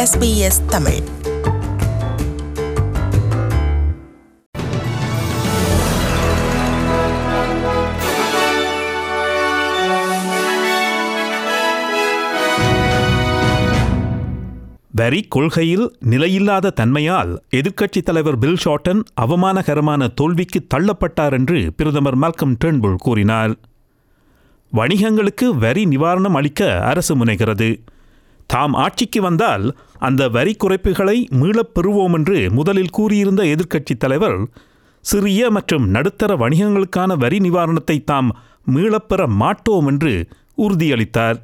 SBS Tamil வரி கொள்கையில் நிலையில்லாத தன்மையால் எதிர்க்கட்சித் தலைவர் பில் ஷார்டன் அவமானகரமான தோல்விக்கு தள்ளப்பட்டார் என்று பிரதமர் மால்கம் டேர்ன்புல் கூறினார் வணிகங்களுக்கு வரி நிவாரணம் அளிக்க அரசு முனைகிறது தாம் ஆட்சிக்கு வந்தால் அந்த வரி குறைப்புகளை மீளப் பெறுவோம் என்று முதலில் கூறியிருந்த எதிர்க்கட்சித் தலைவர் சிறிய மற்றும் நடுத்தர வணிகங்களுக்கான வரி நிவாரணத்தை தாம் மீளப்பெற மாட்டோம் என்று உறுதியளித்தார்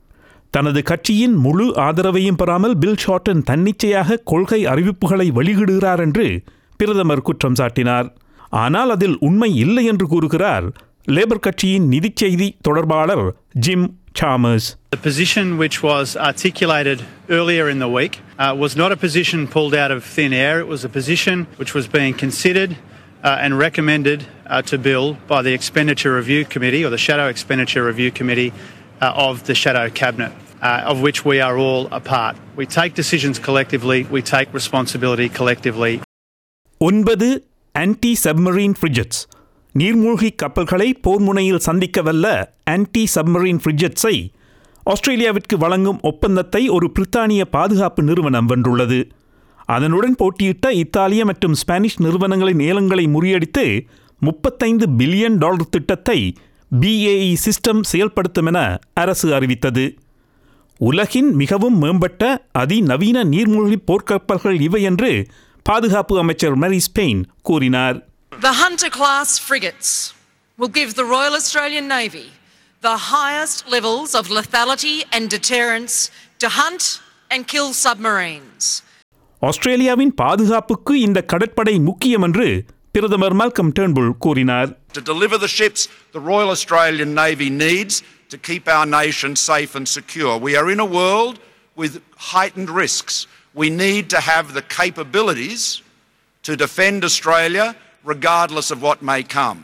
தனது கட்சியின் முழு ஆதரவையும் பெறாமல் பில் ஷார்டன் தன்னிச்சையாக கொள்கை அறிவிப்புகளை வெளியிடுகிறார் என்று பிரதமர் குற்றம் சாட்டினார் ஆனால் அதில் உண்மை இல்லை என்று கூறுகிறார் லேபர் கட்சியின் நிதிச் செய்தி தொடர்பாளர் Jim Chalmers The position which was articulated earlier in the week uh, was not a position pulled out of thin air. It was a position which was being considered uh, and recommended uh, to Bill by the Expenditure Review Committee or the Shadow Expenditure Review Committee uh, of the Shadow Cabinet, uh, of which we are all a part. We take decisions collectively, we take responsibility collectively. ஒன்பது anti submarine frigates நீர்மூழ்கி கப்பல்களை போர்முனையில் சந்திக்க வல்ல anti submarine ஃப்ரிஜெட்ஸை ஆஸ்திரேலியாவிற்கு வழங்கும் ஒப்பந்தத்தை ஒரு பிரித்தானிய பாதுகாப்பு நிறுவனம் வென்றுள்ளது அதனுடன் போட்டியிட்ட இத்தாலிய மற்றும் ஸ்பானிஷ் நிறுவனங்களின் ஏலங்களை முறியடித்து முப்பத்தைந்து பில்லியன் டாலர் திட்டத்தை பிஏஇ சிஸ்டம் செயல்படுத்தும் என அரசு அறிவித்தது உலகின் மிகவும் மேம்பட்ட அதிநவீன நீர்மூழ்கி போர்க்கப்பல்கள் இவை என்று பாதுகாப்பு அமைச்சர் மரி ஸ்பெயின் கூறினார் The Hunter class frigates will give the Royal Australian Navy the highest levels of lethality and deterrence to hunt and kill submarines. ஆஸ்திரேலியாவின் பாதுகாப்புக்கு இந்த கடற்படை முக்கியம் என்று பிரதமர் மால்கம் டேர்ன்புல் கூறினார் To deliver the ships the Royal Australian Navy needs to keep our nation safe and secure. We are in a world with heightened risks. We need to have the capabilities to defend Australia regardless of what may come.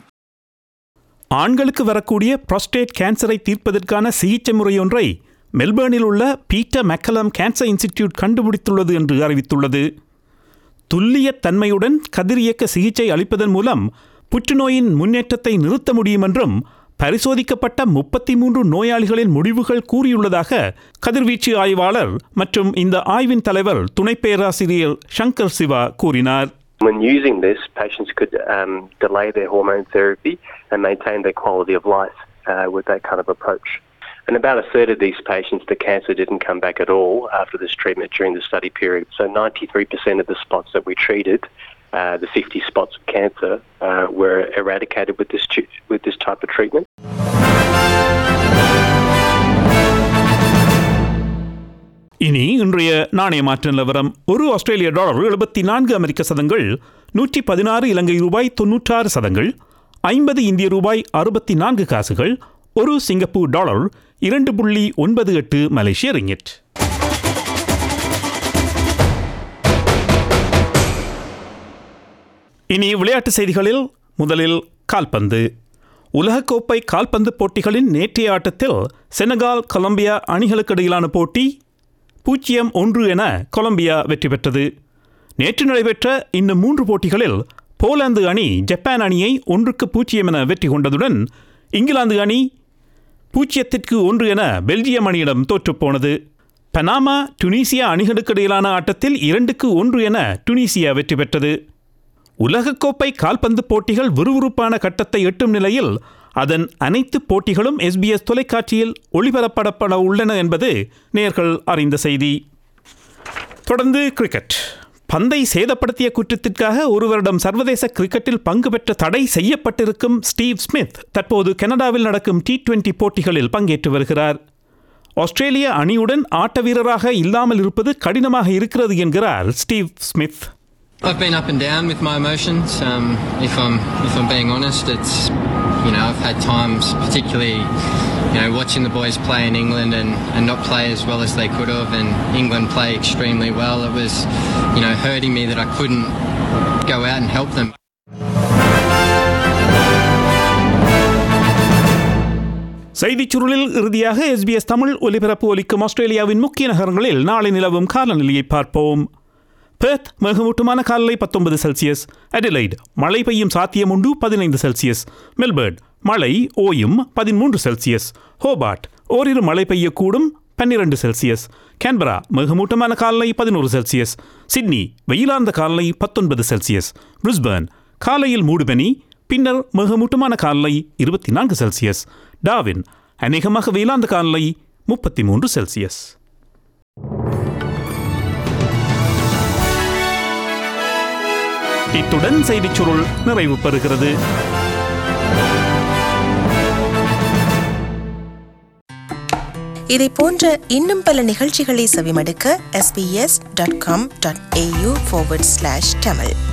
ஆண்களுக்கு வரக்கூடிய prostate கேன்சரை தீர்ப்பதற்கான சிகிச்சை முறையொன்றை மெல்பர்னில் உள்ள Peter MacCallum Cancer Institute கண்டுபிடித்துள்ளது என்று அறிவித்துள்ளது துல்லிய தன்மையுடன் கதிரியக்க சிகிச்சை அளிப்பதன் மூலம் புற்றுநோயின் முன்னேற்றத்தை நிறுத்த முடியும் என்றும் பரிசோதிக்கப்பட்ட முப்பத்தி மூன்று நோயாளிகளின் முடிவுகள் கூறியுள்ளதாக கதிர்வீச்சு ஆய்வாளர் மற்றும் இந்த ஆய்வின் தலைவர் துணை பேராசிரியர் சங்கர் சிவா கூறினார் When using this, patients could um, delay their hormone therapy and maintain their quality of life uh, with that kind of approach. And about a third of these patients, the cancer didn't come back at all after this treatment during the study period. So 93% of the spots that we treated, uh, the 50 spots of cancer, uh, were eradicated with this, tu- with this type of treatment. இனி இன்றைய நாணய மாற்ற நிலவரம் ஒரு ஆஸ்திரேலிய dollar எழுபத்தி நான்கு அமெரிக்க சதங்கள் நூற்றி பதினாறு இலங்கை ரூபாய் தொன்னூற்றாறு சதங்கள் ஐம்பது இந்திய ரூபாய் அறுபத்தி நான்கு காசுகள் ஒரு சிங்கப்பூர் டாலர் இரண்டு புள்ளி ஒன்பது எட்டு மலேசிய ரிங்கிட் இனி விளையாட்டு செய்திகளில் முதலில் கால்பந்து உலகக்கோப்பை கால்பந்து போட்டிகளின் நேற்றைய ஆட்டத்தில் செனகால் கொலம்பியா அணிகளுக்கு இடையிலான போட்டி பூஜ்ஜியம் ஒன்று என கொலம்பியா வெற்றி பெற்றது நேற்று நடைபெற்ற இந்த மூன்று போட்டிகளில் போலாந்து அணி ஜப்பான் அணியை ஒன்றுக்கு பூஜ்ஜியம் என வெற்றி கொண்டதுடன் இங்கிலாந்து அணி பூஜ்ஜியத்திற்கு ஒன்று என பெல்ஜியம் அணியிடம் தோற்றுப்போனது பனாமா டுனீசியா அணிகளுக்கு இடையிலான ஆட்டத்தில் இரண்டுக்கு ஒன்று என டுனீசியா வெற்றி பெற்றது உலகக்கோப்பை கால்பந்து போட்டிகள் விறுவிறுப்பான கட்டத்தை எட்டும் நிலையில் அதன் அனைத்து போட்டிகளும் எஸ்பிஎஸ் தொலைக்காட்சியில் ஒளிபரப்படப்பட உள்ளன என்பது நேர்கள் அறிந்த செய்தி தொடர்ந்து கிரிக்கெட் பந்தை சேதப்படுத்திய குற்றத்திற்காக ஒரு வருடம் சர்வதேச கிரிக்கெட்டில் பங்கு பெற்ற தடை செய்யப்பட்டிருக்கும் ஸ்டீவ் ஸ்மித் தற்போது கனடாவில் நடக்கும் டி டுவெண்டி போட்டிகளில் பங்கேற்று வருகிறார் ஆஸ்திரேலிய அணியுடன் ஆட்ட வீரராக இல்லாமல் இருப்பது கடினமாக இருக்கிறது என்கிறார் Steve Smith I've been up and down with my emotions. Um, if I'm if I'm being honest, it's you know I've had times, particularly you know watching the boys play in England and, and not play as well as they could have, and England play extremely well. It was you know hurting me that I couldn't go out and help them. செய்திச் சுருளில் இறுதியாக SBS Tamil ஒலிபரப்பு ஒலிக்கும் ஆஸ்திரேலியாவின் முக்கிய நகரங்களில் நாளை நிலவும் காலநிலையை பார்ப்போம் பெர்த் மிகமூட்டமான காலநிலை பத்தொன்பது செல்சியஸ் அடிலைட் மழை பெய்யும் சாத்தியம் உண்டு பதினைந்து செல்சியஸ் மெல்பர்ன் மழை ஓயும் பதிமூன்று செல்சியஸ் ஹோபார்ட் ஓரிரு மழை பெய்யக்கூடும் பன்னிரண்டு செல்சியஸ் கேன்பரா மிகமூட்டமான காலநிலை பதினோரு செல்சியஸ் சிட்னி வெயிலார்ந்த காலநிலை பத்தொன்பது செல்சியஸ் பிரிஸ்பர்ன் காலையில் மூடுபனி பின்னர் மிகமூட்டமான காலநிலை இருபத்தி நான்கு செல்சியஸ் டாவின் அநேகமாக வெயிலாந்த காலநிலை முப்பத்தி மூன்று செல்சியஸ் இத்துடன் செய்திச் சுருள் நிறைவு பெறுகிறது இதை போன்ற இன்னும் பல நிகழ்ச்சிகளை செவிமடுக்க sbs.com.au forward slash tamil